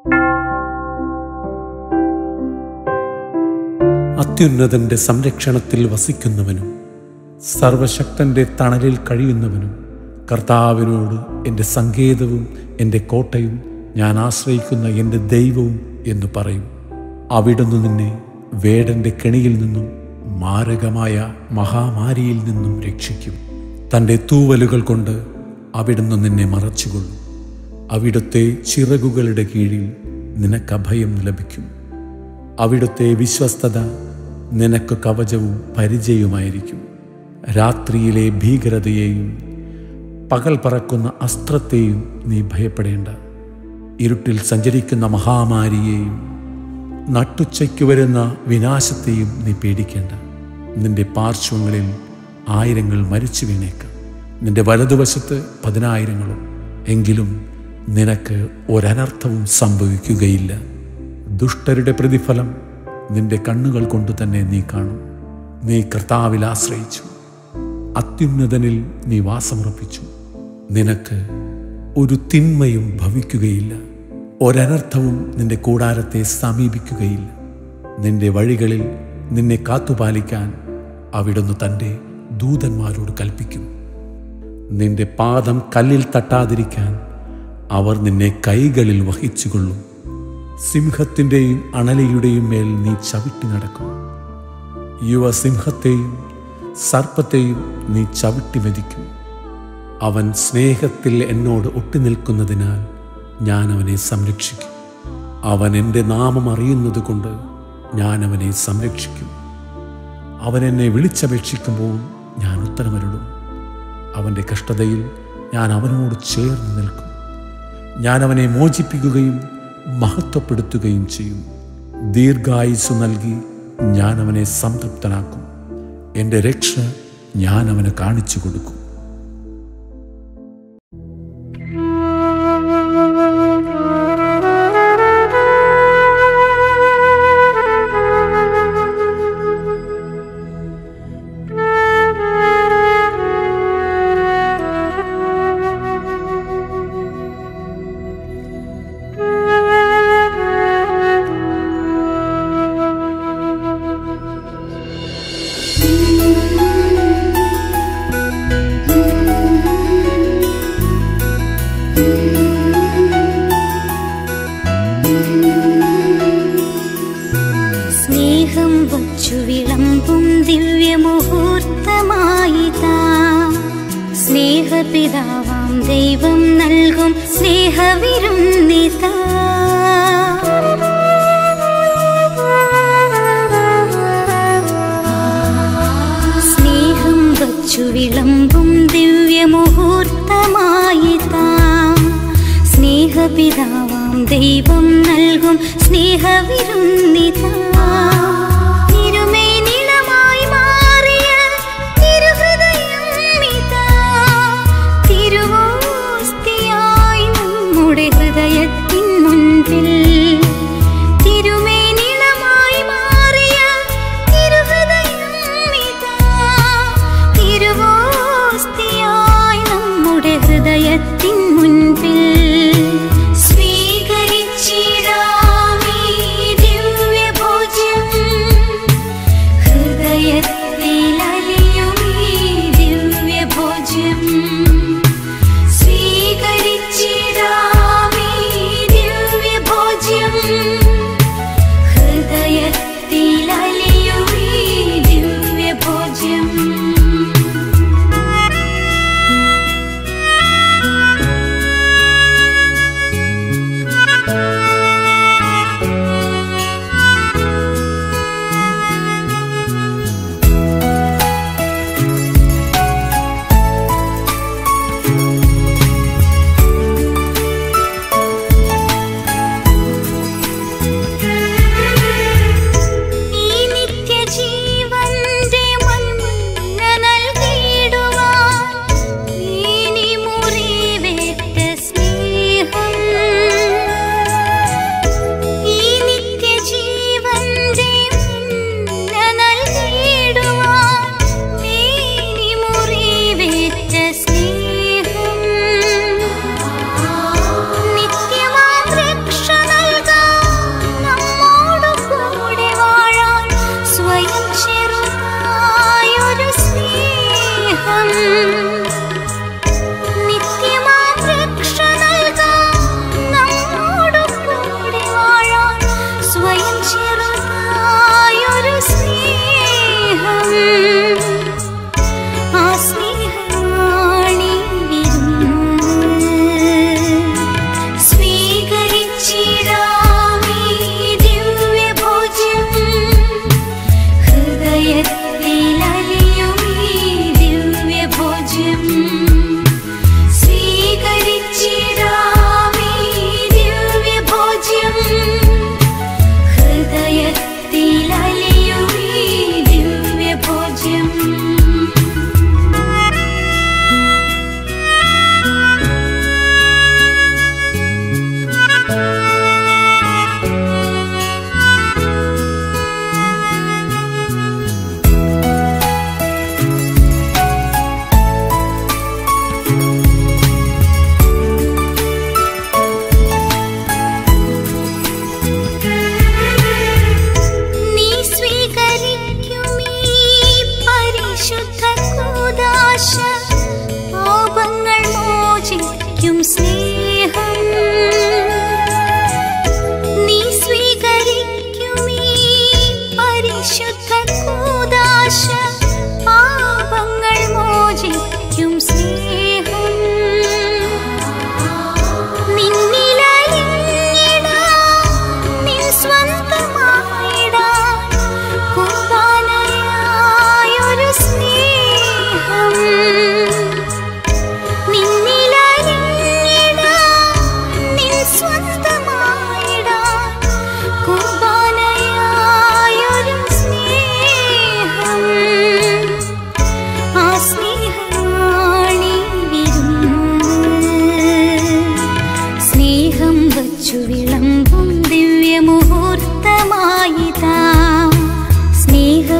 അത്യുന്നതന്റെ സംരക്ഷണത്തിൽ വസിക്കുന്നവനും സർവശക്തന്റെ തണലിൽ കഴിയുന്നവനും കർത്താവിനോട് എൻ്റെ സങ്കേതവും എൻ്റെ കോട്ടയും ഞാൻ ആശ്രയിക്കുന്ന എൻ്റെ ദൈവവും എന്ന് പറയും അവിടുന്ന് നിന്നെ വേടന്റെ കെണിയിൽ നിന്നും മാരകമായ മഹാമാരിയിൽ നിന്നും രക്ഷിക്കും തൻ്റെ തൂവലുകൾ കൊണ്ട് അവിടുന്ന് നിന്നെ മറച്ചുകൊള്ളും അവിടുത്തെ ചിറകുകളുടെ കീഴിൽ നിനക്ക് അഭയം ലഭിക്കും അവിടുത്തെ വിശ്വസ്തത നിനക്ക് കവചവും പരിചയവുമായിരിക്കും രാത്രിയിലെ ഭീകരതയെയും പകൽ പറക്കുന്ന അസ്ത്രത്തെയും നീ ഭയപ്പെടേണ്ട ഇരുട്ടിൽ സഞ്ചരിക്കുന്ന മഹാമാരിയെയും നട്ടുച്ചയ്ക്ക് വരുന്ന വിനാശത്തെയും നീ പേടിക്കേണ്ട നിന്റെ പാർശ്വങ്ങളിൽ ആയിരങ്ങൾ മരിച്ചു വീണേക്കാം നിന്റെ വലതുവശത്ത് പതിനായിരങ്ങളും എങ്കിലും നിനക്ക് ഒരനർത്ഥവും സംഭവിക്കുകയില്ല ദുഷ്ടരുടെ പ്രതിഫലം നിന്റെ കണ്ണുകൾ കൊണ്ട് തന്നെ നീ കാണും നീ കർത്താവിൽ ആശ്രയിച്ചു അത്യുന്നതനിൽ നീ വാസമുറപ്പിച്ചു നിനക്ക് ഒരു തിന്മയും ഭവിക്കുകയില്ല ഒരനർത്ഥവും നിന്റെ കൂടാരത്തെ സമീപിക്കുകയില്ല നിന്റെ വഴികളിൽ നിന്നെ കാത്തുപാലിക്കാൻ അവിടുന്ന് തൻ്റെ ദൂതന്മാരോട് കൽപ്പിക്കും നിന്റെ പാദം കല്ലിൽ തട്ടാതിരിക്കാൻ അവർ നിന്നെ കൈകളിൽ വഹിച്ചുകൊള്ളും സിംഹത്തിൻ്റെയും അണലിയുടെയും മേൽ നീ ചവിട്ടി നടക്കും യുവസിംഹത്തെയും സർപ്പത്തെയും നീ ചവിട്ടി മെതിക്കും അവൻ സ്നേഹത്തിൽ എന്നോട് ഒട്ടിനിൽക്കുന്നതിനാൽ ഞാൻ അവനെ സംരക്ഷിക്കും അവൻ എൻ്റെ നാമം അറിയുന്നത് കൊണ്ട് ഞാൻ അവനെ സംരക്ഷിക്കും അവൻ എന്നെ വിളിച്ചപേക്ഷിക്കുമ്പോൾ ഞാൻ ഉത്തരമരുളും അവൻ്റെ കഷ്ടതയിൽ ഞാൻ അവനോട് ചേർന്ന് നിൽക്കും ഞാൻ അവനെ മോചിപ്പിക്കുകയും മഹത്വപ്പെടുത്തുകയും ചെയ്യും ദീർഘായുസ് നൽകി ഞാൻ അവനെ സംതൃപ്തനാക്കും എൻ്റെ രക്ഷ ഞാൻ അവന് കാണിച്ചു കൊടുക്കും സ്നേഹം വച്ചു വിളമ്പും ദിവ്യമുഹൂർത്തമായിതാ സ്നേഹപിതാവാം ദൈവം നൽകും സ്നേഹവിരുന്നിതാ സ്നേഹം വച്ചു വിളമ്പും ദിവ്യമുഹൂർത്തമായിതാ സ്നേഹപിതാവാം ദൈവം നൽകും സ്നേഹവിരുന്നിതാ തിരുമേനിളമായി മാറിയ തിരുഹൃദയം ഇതാ. തിരുവോസ്തിയായി നമ്മുടെ ഹൃദയത്തിൻ മുൻപിൽ തിരുമേനിളമായി മാറിയ തിരുഹൃദയം ഇതാ. തിരുവോസ്തിയായി നമ്മുടെ ഹൃദയത്തിൻ മുൻപിൽ സ്വീകരിച്ചിടാമീ ദിവ്യഭോജ്യം ഹൃദയത്തിലലിയുമീ ദിവ്യഭോജ്യം സ്വീകരിച്ചിടാമീ ദിവ്യഭോജ്യം ഹൃദയത്തിലലിയുമീ ദിവ്യഭോജ്യം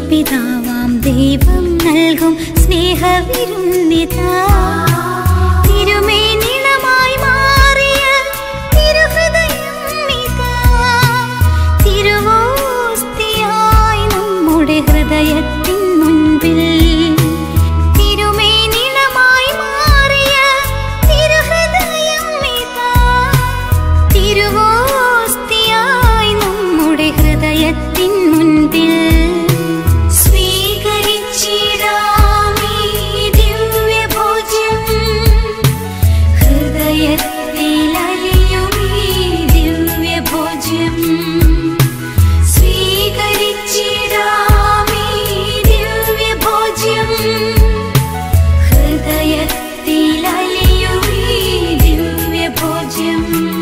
പിതാവാം ദൈവം നൽകും സ്നേഹവിരുന്നിതാ തിരുമേനിളമായി മാറിയ തിരുഹൃദയം ഇതാ തിരുവോസ്തിയായി നമ്മുടെ ഹൃദയത്തിൻ മുൻപിൽ തിരുമേനിളമായി മാറിയ തിരുഹൃദയം ഇതാ തിരുവോസ്തിയായി നമ്മുടെ ഹൃദയത്തിൻ മുൻപിൽ സ്വീകരിച്ചിടാമീ ദിവ്യഭോജ്യം ഹൃദയത്തിലലിയുമീ ദിവ്യഭോജ്യം സ്വീകരിച്ചിടാമീ ദിവ്യഭോജ്യം ഹൃദയത്തിലലിയുമീ ദിവ്യഭോജ്യം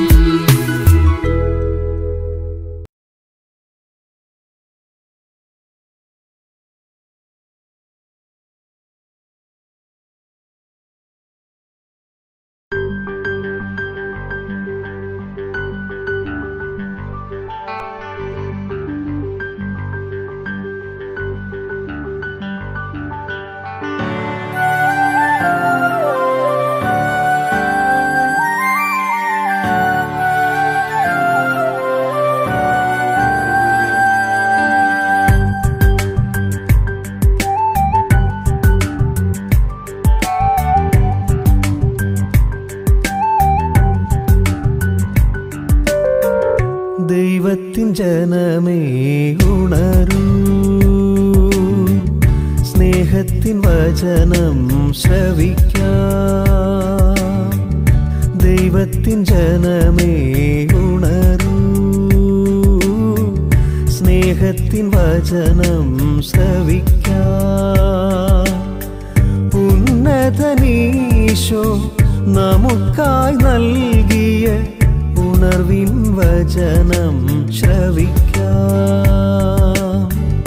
ദൈവത്തിൻ ജനമേ ഉണരൂ സ്നേഹത്തിൻ വചനം ശ്രവിക്കാം ദൈവത്തിൻ ജനമേ ഉണരൂ സ്നേഹത്തിൻ വചനം ശ്രവിക്കാം ഉന്നതനീശോ നമുക്കായി നൽകിയ ഉണർവിൻ വചനം ശ്രവിക്കാം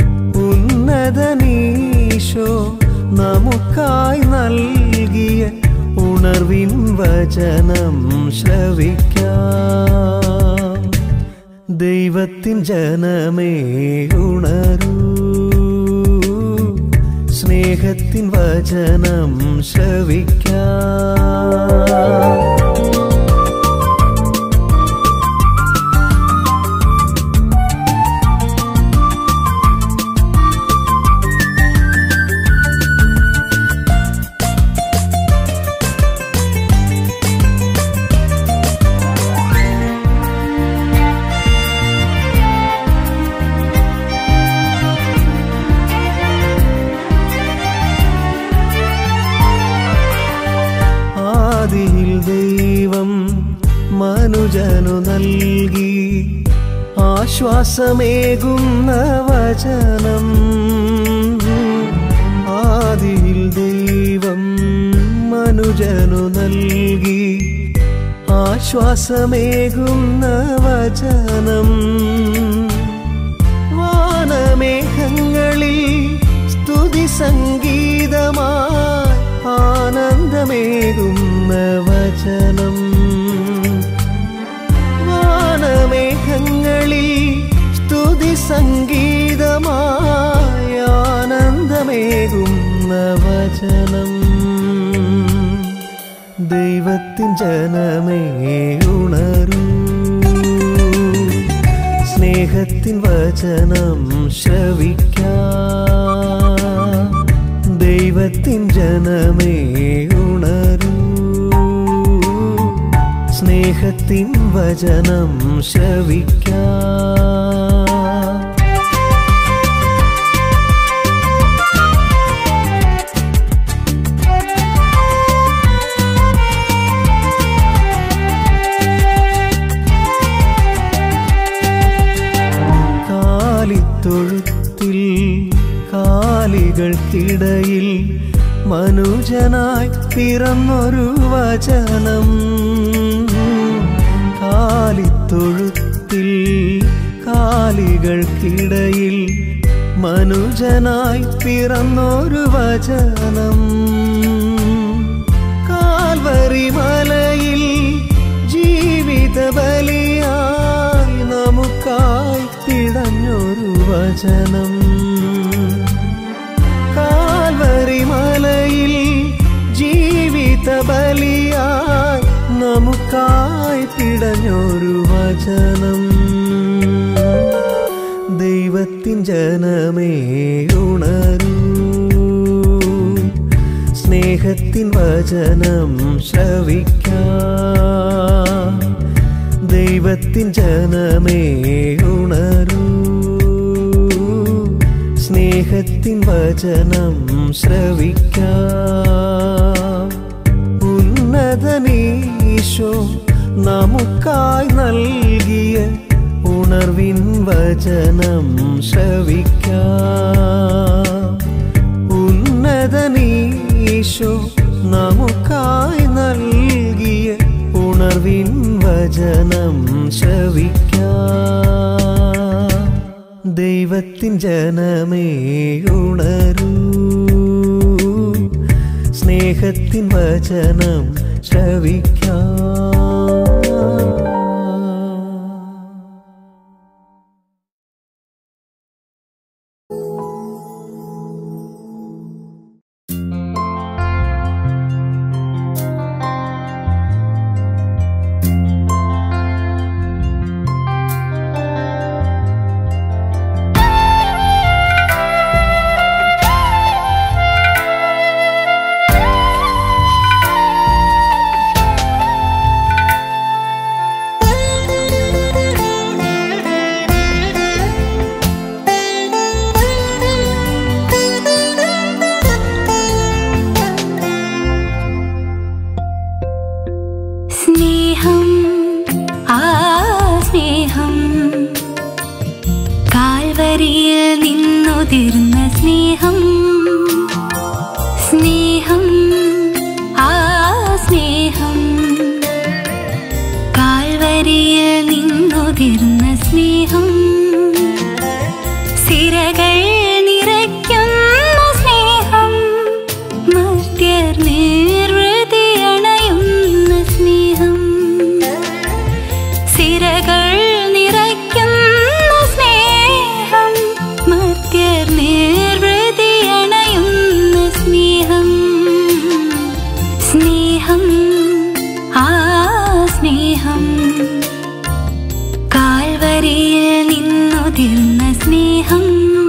ഉന്നതനീശോ നമുക്കായി നൽകിയ ഉണർവിൻ വചനം ശ്രവിക്കാം ദൈവത്തിൻ ജനമേ ഉണരൂ സ്നേഹത്തിൻ വചനം ശ്രവിക്കാം ആദിയിൽ ദൈവം മനുജനു നൽകി ആശ്വാസമേകുന്ന വചനം ആദിയിൽ ദൈവം മനുജനു നൽകി ആശ്വാസമേകുന്ന വചനം വാനമേഘങ്ങളിൽ സ്തുതി സംഗീതമായി ആനന്ദമേകുന്ന വചനം വാനമേഘങ്ങളിൽ സ്തുതി സംഗീതമായി ആനന്ദമേകുന്ന വചനം ദൈവത്തിൻ ജനമേ ഉണരൂ സ്നേഹത്തിൻ വചനം ശ്രവിക്കാം ദൈവത്തിൻ ജനമേ ഉണരൂ സ്നേഹത്തിൻ വചനം ശ്രവിക്കാം കാലിത്തൊഴുത്തിൽ കാലികൾക്കിടയിൽ മനുജനായി പിറന്നൊരു വചനം കാലിത്തൊഴുത്തിൽ കാലികൾക്കിടയിൽ മനുജനായി പിറന്നൊരു വചനം കാൽവരി മലയിൽ ജീവിത ബലിയായി നമുക്കായി പിടഞ്ഞൊരു വചനം വചനം ദൈവത്തിൻ ജനമേ ഉണരൂ സ്നേഹത്തിൻ വചനം ശ്രവിക്കാം ദൈവത്തിൻ ജനമേ ഉണരൂ സ്നേഹത്തിൻ വചനം ശ്രവിക്കാം ഉന്നതനീശോ നമുക്കായി നൽകിയ ഉണർവിൻ വചനം ശ്രവിക്കാം ഉന്നതനീശോ നമുക്കായി നൽകിയ ഉണർവിൻ വചനം ശ്രവിക്കാം ദൈവത്തിൻ ജനമേ ഉണരൂ സ്നേഹത്തിൻ വചനം ശ്രവിക്കാം സ്നേഹം ആ സ്നേഹം കാൽവരിയിൽ നിന്നുതിർന്ന സ്നേഹം സ്നേഹം ആ സ്നേഹം കാൽവരിയിൽ നിന്നുതിർന്ന സ്നേഹം സിരകൾ നിറയ്ക്കുന്ന സ്നേഹം മർത്യർ നിർവൃതിയണയുന്ന സ്നേഹം സിരകൾ നിറയ്ക്കുന്ന സ്നേഹം മർത്യർ നിർവൃതിയണയുന്ന സ്നേഹം സ്നേഹം ആ സ്നേഹം കാൽവരിയിൽ നിന്നുതിർന്ന സ്നേഹം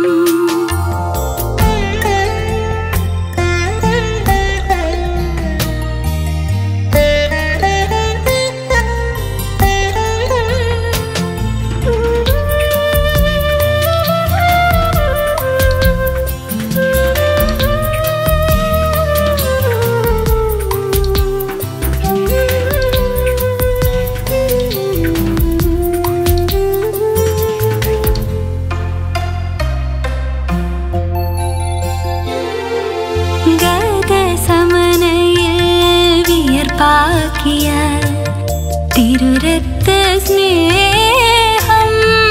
ഗതസമനയിൽ വിയർപ്പാക്കിയ തിരുരത്ത സ്നേഹം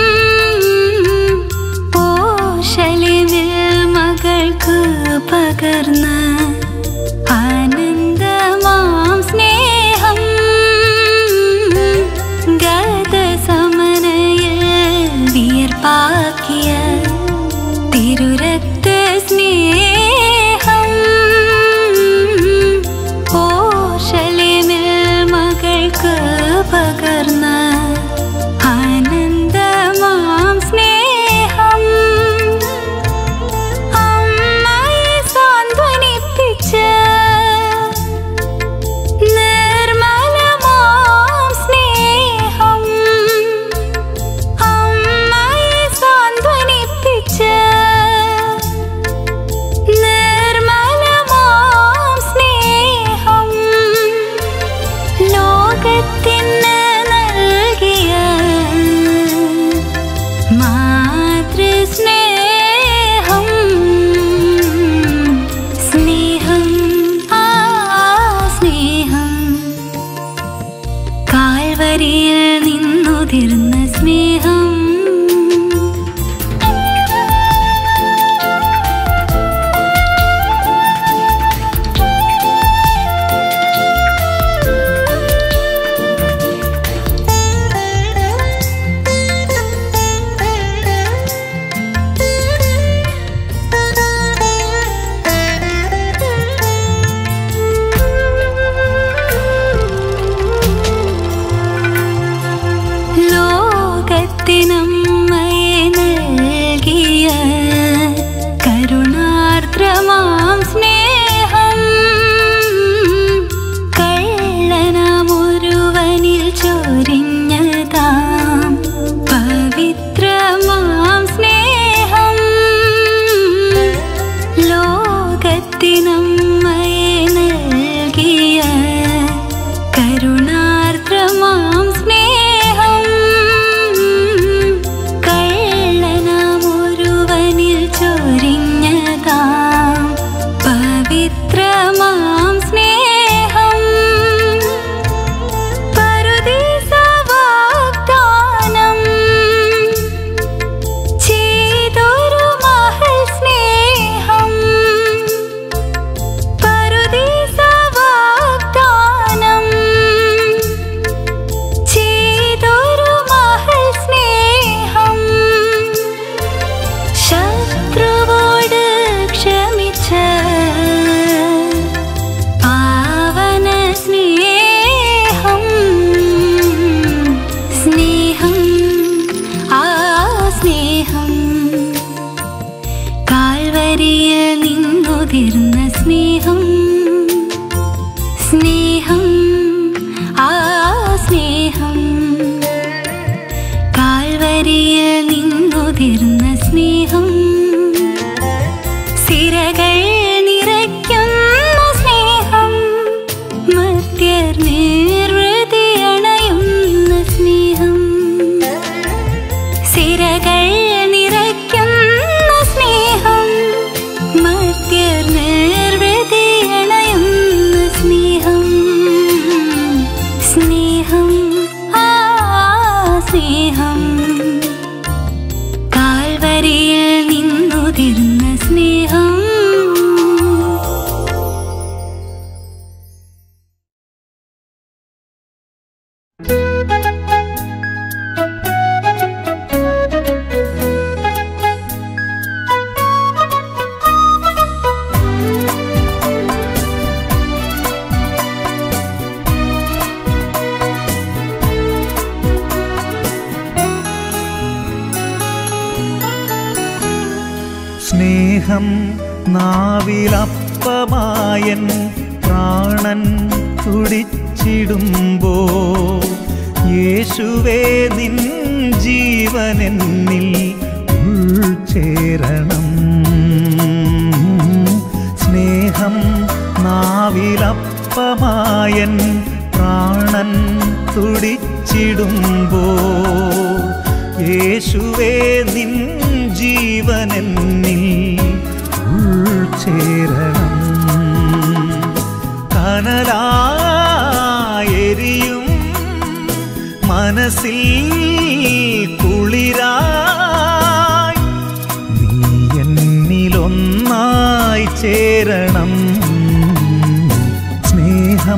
ഓശലിവിൽ മകൾക്ക് പകർന്ന ആനന്ദമാം സ്നേഹം ഗതസമനയിൽ വിയർപ്പാക്കിയ തിരുരത്ത സ്നേഹം ഓശലിമിൽ മകൾക്ക് പകർന്ന ആനന്ദമാം സ്നേഹം അമ്മയെ സാന്ത്വനിപ്പിച്ച നിർമ്മലമാം സ്നേഹം അമ്മയെ സാന്ത്വനിപ്പിച്ച നിർമ്മലമാം സ്നേഹം ലോകത്തിന് നൽകിയ മാതൃസ്നേഹം സ്നേഹം ആ സ്നേഹം കാൽവരിയിൽ നിന്നുതിർന്ന സ്നേഹം ലോ സ്നേഹം ആ സ്നേഹം കാൽവരിയിൽ നിന്നുതിർന്ന സ്നേഹം സ്നേഹം നാവിലപ്പമായൻ പ്രാണൻ തുടിച്ചിടുമ്പോ യേശുവേ നിൻ ജീവനെന്നിൽ ഉൾച്ചേരണം സ്നേഹം നാവിലപ്പമായൻ പ്രാണൻ തുടിച്ചിടുമ്പോ യേശുവേ നിൻ ജീവനെന്നിൽ ഉൾച്ചേരണം കനലായെരിയും മനസ്സിൽ കുളിരായി നീ എന്നിലൊന്നായി ചേരണം സ്നേഹം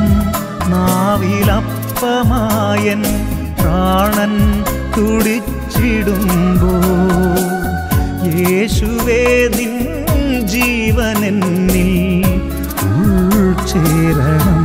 നാവിലപ്പമായൻ പ്രാണൻ തുടിച്ചിടുമ്പോ യേശുവേ നിൻ ജീവനെന്നിൽ ഉൾച്ചേരണം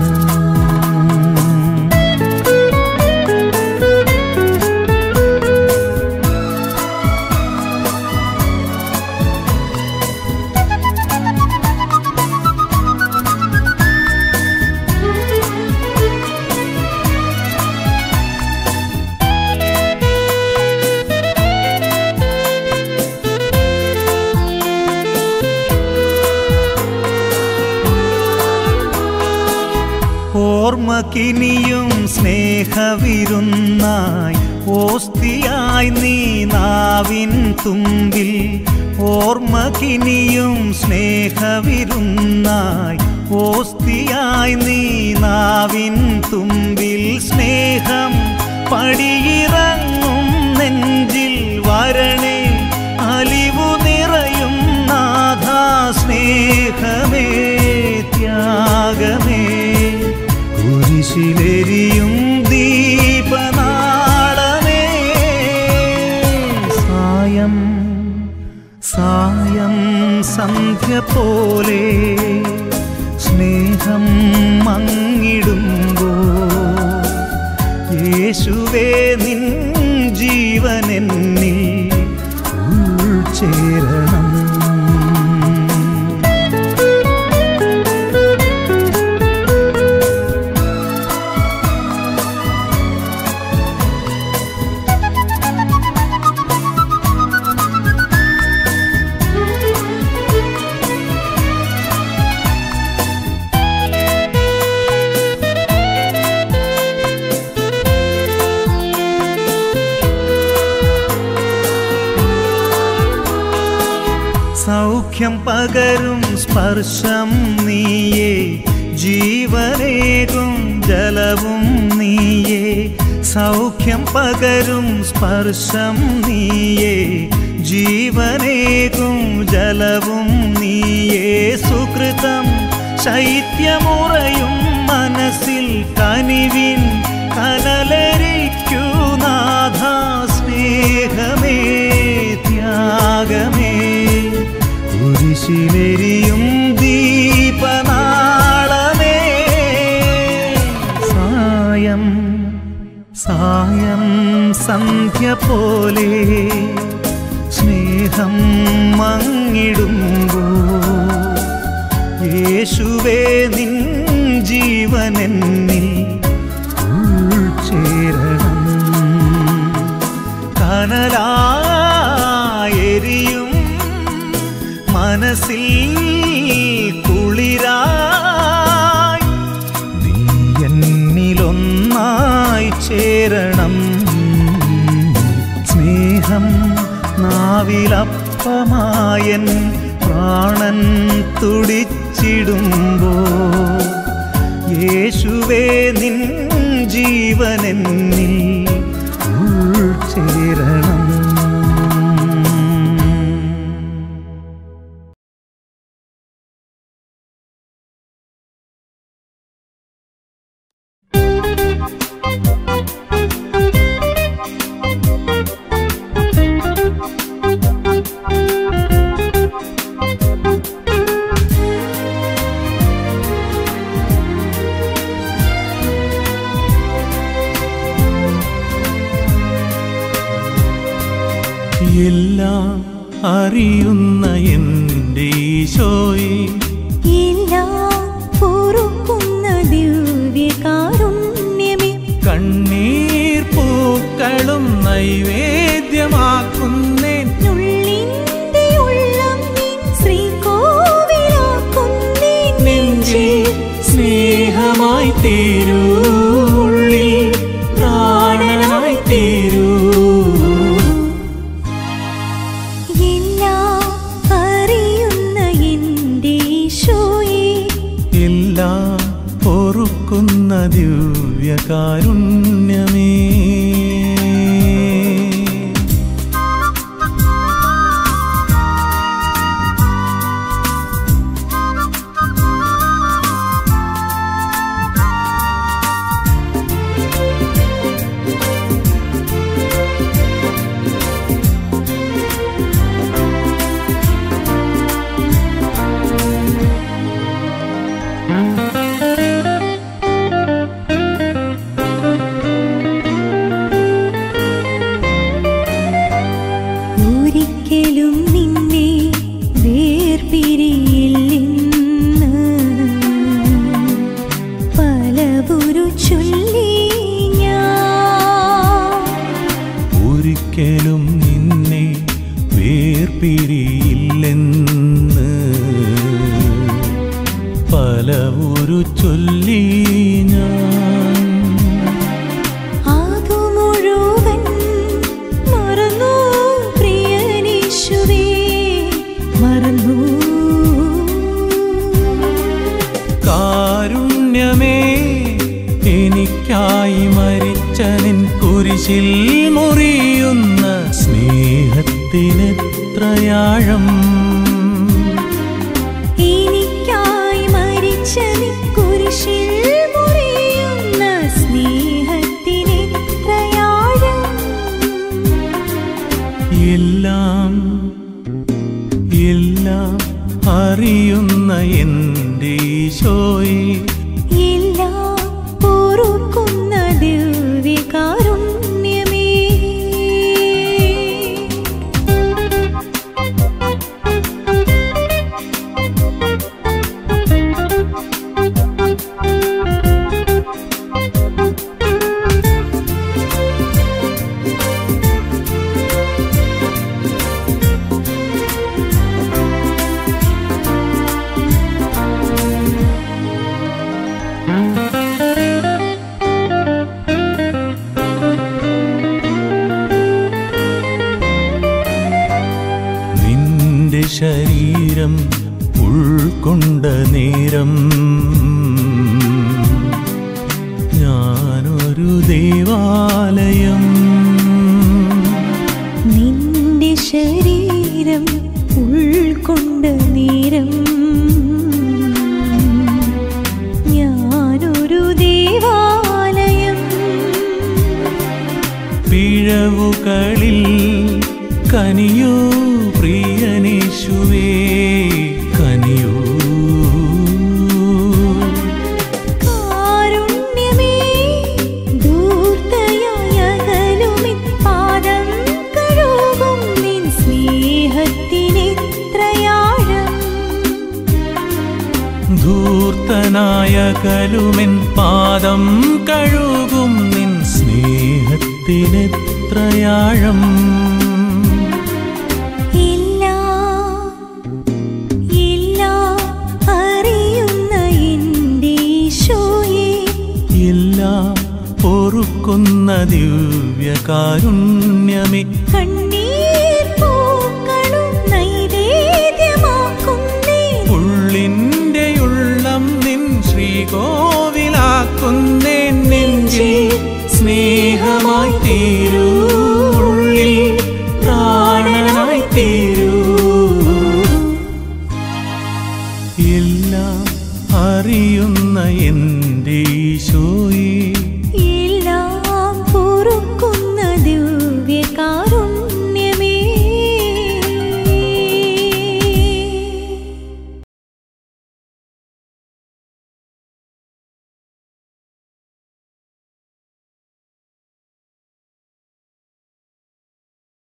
ഓർമ്മക്കിനിയും സ്നേഹവിരുന്നായി ഓസ്തിയായി നീ നാവിൻ തുമ്പിൽ ഓർമ്മക്കിനിയും സ്നേഹവിരുന്നായി ഓസ്തിയായി നീ നാവിൻ തുമ്പിൽ സ്നേഹം പടിയിറങ്ങും നെഞ്ചിൽ വരണേ അലിവു നിറയും നാഥാ സ്നേഹമേ ത്യാഗമേ കുരിശിലെരിയും ദീപനാളമേ സായം സായം സന്ധ്യ പോലെ സ്നേഹം മങ്ങിടുമ്പോ യേശുവേ നിൻ ജീവനെന്നിൽ ഉൾച്ചേരണം സൗഖ്യം പകരും സ്പർശം നീയേ ജീവനേകും ജലവും നീയേ സൗഖ്യം പകരും സ്പർശം നീയേ ജീവനേകും ജലവും നീയേ സുകൃതം ശൈത്യമുറയും മനസ്സിൽ കനിവിൻ കനലരിക്കൂ നാഥ സ്നേഹമേ ത്യാഗമേ കുരിശിലെരിയും ദീപനാളമേ സായം സായം സന്ധ്യ പോലെ സ്നേഹം മങ്ങിടുമ്പോ യേശുവേ നിൻ ജീവനെന്നിൽ ഉൾച്ചേരണം കനലായെരിയും മനസ്സിൽ കുളിരായി നീ എന്നിലൊന്നായി ചേരണം സ്നേഹം യേശുവേ നിൻ ജീവനെന്നിൽ ഉൾച്ചേരണം എല്ലാം അറിയുന്ന എൻ്റെ ഈശോയെ എല്ലാം പൊറുക്കുന്ന ദിവ്യകാരുണ്യമേ കണ്ണീർ പൂക്കളും നൈവേദ്യമാക്കുന്നേൻ നുള്ളിന്റെ ഉള്ളം നിൻ ശ്രീകോവിലാക്കുന്നേ നെഞ്ചിൽ സ്നേഹമായി തീരൂ ഉള്ളിൽ പ്രാണനായി തീരൂ എല്ലാം അറിയുന്ന എൻ്റെ ഈശോയെ എല്ലാം പൊറുക്കുന്ന ദിവ്യകാരുണ്യമേ ഒരിക്കലും നിന്നെ വേർപിരിയില്ലെന്ന് പലവുരു ചൊല്ലി ഞാൻ ഒരിക്കലും നിന്നെ വേർപിരിയില്ലെന്ന് പല ഒരു ചൊല്ലി ഞാൻ ആകു മുഴുവൻ മറന്നു പ്രിയനീശുവേ മറന്നു കാരുണ്യമേ എനിക്കായി മരിച്ച നിൻ കുരിശിൽ മുറിയുന്ന സ്നേഹത്തിനെത്രയാഴം എനിക്കായി മരിച്ച നീ കുരിശിൽ മുറിയുന്ന സ്നേഹത്തിനെത്രയാഴം എല്ലാം എല്ലാം അറിയുന്ന എൻ്റെ ഈശോയെ എല്ലാം പൊറുക്കുന്ന ദിവ്യകാരുണ്യമേ നിന്റെ ശരീരം ഉൾക്കൊണ്ട നേരം ഞാനൊരു ദേവാലയം നിന്റെ ശരീരം ഉൾക്കൊണ്ട നേരം ഞാനൊരു ദേവാലയം പിഴവുകളിൽ കനിയോ പ്രിയനേശുവേ കനിയോ കാരുണ്യമേ ധൂർത്തയായ അകലുമിൻ പാദം കഴുകും നിൻ സ്നേഹത്തിനെത്രയാഴം ധൂർത്തനായ കലുമെൻ പാദം കഴുകും നിൻ സ്നേഹത്തിനെത്രയാഴം എല്ലാം എല്ലാം അറിയുന്ന എൻ്റെ ഈശോയെ എല്ലാം പൊറുക്കുന്ന ദിവ്യകാരുണ്യമേ കണ്ണീർ പൂക്കളും നൈവേദ്യമാക്കുന്നേ ഉള്ളിൻ്റെ ഉള്ളം നിൻ ശ്രീകോവില കാക്കുന്നേൻ നെഞ്ചിൽ സ്നേഹമായി തീരൂ